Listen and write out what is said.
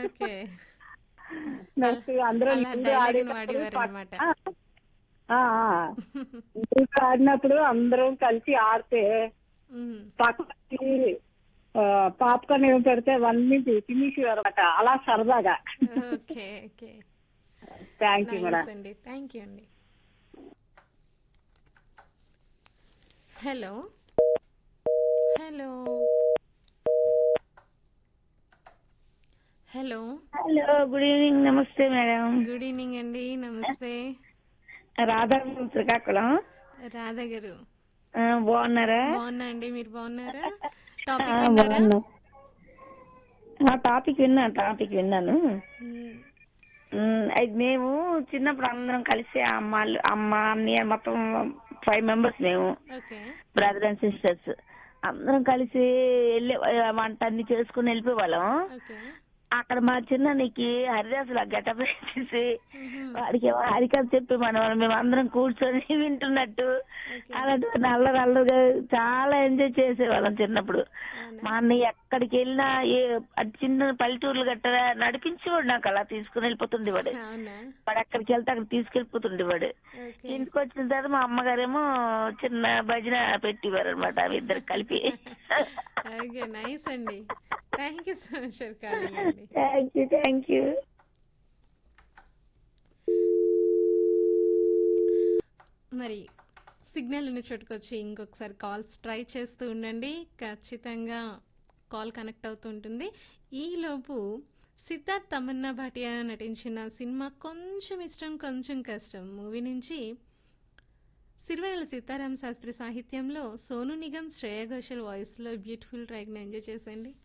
Okay next అందరూ అలా link dialogue ని ఆడేటప్పుడు వాడేవారన్నమాట. పక్క- ఆ, ఆ. లింక్ ఆడినప్పుడు అందరం కలిసి ఆడితే మ్మ్. పక్కకి పాప్కార్న్ ఏమి పెడితే అవన్నీ తినేసేవారు అనమాట అలా సరదాగా okay okay thank you madam nice అండి థ్యాంక్ యూ అండి hello hello hello hello good evening నమస్తే మేడం గుడ్ ఈవినింగ్ అండి నమస్తే రాధా శ్రీకాకుళం రాధ గారు ఆ, బాగున్నారా బాగున్నా అండి మీరు బాగున్నారా ఆ, టాపిక్ విన్నారా బాగున్నా ఆ టాపిక్ విన్నా టాపిక్ విన్నాను మ్మ్. ఉమ్, అది మేము చిన్నప్పుడు అందరం కలిసి అమ్మాళ్ళు అమ్మ అన్నయ్య మొత్తం ఫైవ్ మెంబర్స్ మేము ఓకే బ్రదర్ అండ్ సిస్టర్స్ అందరం కలిసి వెళ్ళే వంట అన్ని చేసుకుని వెళ్ళిపోయేవాళ్ళం ఓకే అక్కడ మా చిన్ననికి హరిదాసులు గెటప్ వేసేసి మ్మ్. వాడికి ఏమో హరికథ చెప్పి మనం మేము అందరం కూర్చొని వింటున్నట్టు ఓకే అలాంటి అల్లరి అల్లరిగా చాలా ఎంజాయ్ చేసేవాళ్ళం చిన్నప్పుడు అవునా? మా అన్నయ్య ఎక్కడికి వెళ్ళినా ఏ అది చిన్న పల్లెటూర్లు గట్ట నడిపించేవాడు నాకు అలా తీసుకుని వెళ్ళిపోతుండేవాడు అవునా వాడు ఎక్కడికి వెళ్తే అక్కడ తీసుకెళ్ళిపోతుండేవాడు ఓకే ఇంటికి వచ్చిన తర్వాత మా అమ్మగారేమో చిన్న భజన పెట్టేవారు అనమాట అవి ఇద్దరు కలిపి ఓకే నైస్ అండి thank you so much for calling అండి థ్యాంక్ యూ థ్యాంక్ యూ మరి సిగ్నల్ ఉన్న చోటుకు వచ్చి ఇంకొకసారి కాల్స్ ట్రై చేస్తూ ఉండండి ఖచ్చితంగా కాల్ కనెక్ట్ అవుతూ ఉంటుంది ఈలోపు సిద్ధార్థ్ తమన్నా భాటియా నటించిన సినిమా కొంచెం ఇష్టం కొంచెం కష్టం మూవీ నుంచి సిరివెన్నెల సీతారామ శాస్త్రి సాహిత్యంలో సోను నిగమ్ శ్రేయ ఘోషల్ వాయిస్లో బ్యూటిఫుల్ ట్రాక్ని ఎంజాయ్ చేసేయండి